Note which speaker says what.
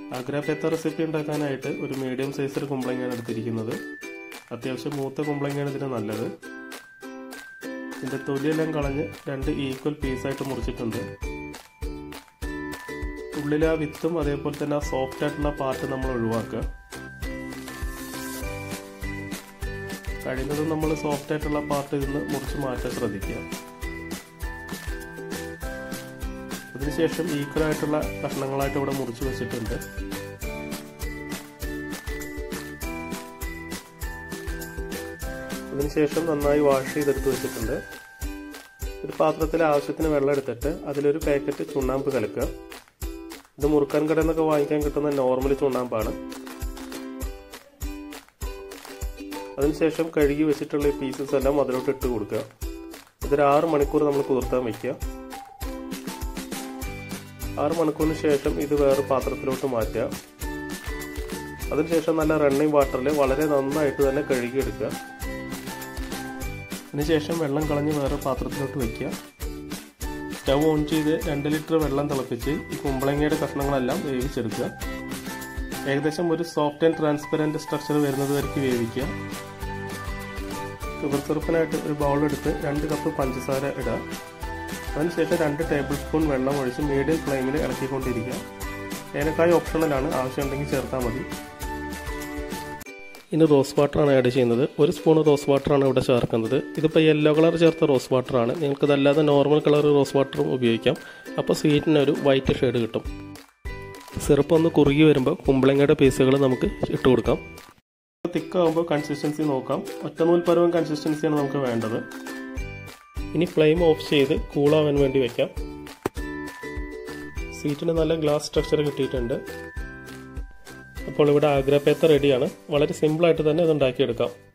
Speaker 1: Agra പേത്ത recipe ഉണ്ടാക്കാനായിട്ട് ഒരു medium സൈസിൽ കുമ്പളങ്ങയാണ് എടുത്തിരിക്കുന്നത് അത്യാവശ്യം മൂത്ത കുമ്പളങ്ങയാണ് ഇതിന് നല്ലത് ഇതിൻ്റെ തൊലിയെല്ലാം കളഞ്ഞ് രണ്ട് ഈക്വൽ പീസായിട്ട് മുറിച്ചിട്ടുണ്ട് ഉള്ളിലെ ആ വിത്തും അതേപോലെ തന്നെ ആ സോഫ്റ്റ് ആയിട്ടുള്ള പാർട്ട് നമ്മൾ ഒഴിവാക്കുക കഴിയുന്നതും നമ്മൾ സോഫ്റ്റ് ആയിട്ടുള്ള പാർട്ട് ഇതിന്ന് മുറിച്ച് മാറ്റാൻ ശ്രദ്ധിക്കുക അതിനുശേഷം ഈക്വൽ ആയിട്ടുള്ള കഷ്ണങ്ങളായിട്ട് ഇവിടെ മുറിച്ച് വെച്ചിട്ടുണ്ട് അതിനുശേഷം നന്നായി വാഷ് ചെയ്തെടുത്ത് വെച്ചിട്ടുണ്ട് ഒരു പാത്രത്തിൽ ആവശ്യത്തിന് വെള്ളം എടുത്തിട്ട് അതിലൊരു പാക്കറ്റ് ചുണ്ണാമ്പ് കലക്കുക ഇത് മുറുക്കാൻ കടയിൽ നിന്നൊക്കെ വാങ്ങിക്കാൻ കിട്ടുന്ന നോർമൽ ചുണ്ണാമ്പാണ് അതിനുശേഷം കഴുകി വെച്ചിട്ടുള്ള ഈ പീസസ് എല്ലാം അതിലോട്ട് ഇട്ട് കൊടുക്കുക ഇതൊരു ആറ് മണിക്കൂർ നമ്മൾ കുതിർത്താൻ വയ്ക്കുക ആറ് മണിക്കൂറിന് ശേഷം ഇത് വേറെ പാത്രത്തിലോട്ട് മാറ്റുക അതിനുശേഷം നല്ല റണ്ണിങ് വാട്ടറിൽ വളരെ നന്നായിട്ട് തന്നെ കഴുകിയെടുക്കുക അതിനുശേഷം വെള്ളം കളഞ്ഞ് വേറെ പാത്രത്തിലോട്ട് വയ്ക്കുക സ്റ്റവ് ഓൺ ചെയ്ത് രണ്ട് ലിറ്റർ വെള്ളം തിളപ്പിച്ച് ഈ കുമ്പളങ്ങയുടെ കഷ്ണങ്ങളെല്ലാം വേവിച്ചെടുക്കുക ഏകദേശം ഒരു സോഫ്റ്റ് ആൻഡ് ട്രാൻസ്പെറൻറ്റ് സ്ട്രക്ചർ വരുന്നത് വരയ്ക്ക് വേവിക്കുക ഷുഗർ സിറപ്പിനായിട്ട് ഒരു ബൗൾ എടുത്ത് രണ്ട് കപ്പ് പഞ്ചസാര ഇടുക അതിനുശേഷം രണ്ട് ടേബിൾ സ്പൂൺ വെള്ളം ഒഴിച്ച് മീഡിയം ഫ്ലെയിമിൽ ഇളക്കിക്കൊണ്ടിരിക്കുക ഏലക്കായ ഓപ്ഷണലാണ് ആവശ്യമുണ്ടെങ്കിൽ ചേർത്താൽ മതി ഇനി റോസ് വാട്ടറാണ് ആഡ് ചെയ്യുന്നത് ഒരു സ്പൂൺ റോസ് വാട്ടറാണ് ഇവിടെ ചേർക്കുന്നത് ഇതിപ്പോൾ യെല്ലോ കളർ ചേർത്ത റോസ് വാട്ടറാണ് നിങ്ങൾക്ക് ഇതല്ലാതെ നോർമൽ കളർ റോസ് വാട്ടറും ഉപയോഗിക്കാം അപ്പോൾ സ്വീറ്റിന് ഒരു വൈറ്റ് ഷെയ്ഡ് കിട്ടും സിറപ്പ് ഒന്ന് കുറുകി വരുമ്പോൾ കുമ്പളങ്ങയുടെ പീസുകൾ നമുക്ക് ഇട്ട് കൊടുക്കാം തിക്കാകുമ്പോൾ കൺസിസ്റ്റൻസി നോക്കാം ഒറ്റനൂൽ പരുവം കൺസിസ്റ്റൻസിയാണ് നമുക്ക് വേണ്ടത് ഇനി ഫ്ലെയിം ഓഫ് ചെയ്ത് കൂളാവാൻ വേണ്ടി വെക്കാം സീറ്റിന് നല്ല ഗ്ലാസ് സ്ട്രക്ചർ കിട്ടിയിട്ടുണ്ട് അപ്പോൾ ഇവിടെ ആഗ്രപ്പേത്ത റെഡിയാണ് വളരെ സിമ്പിളായിട്ട് തന്നെ ഇത് ഉണ്ടാക്കിയെടുക്കാം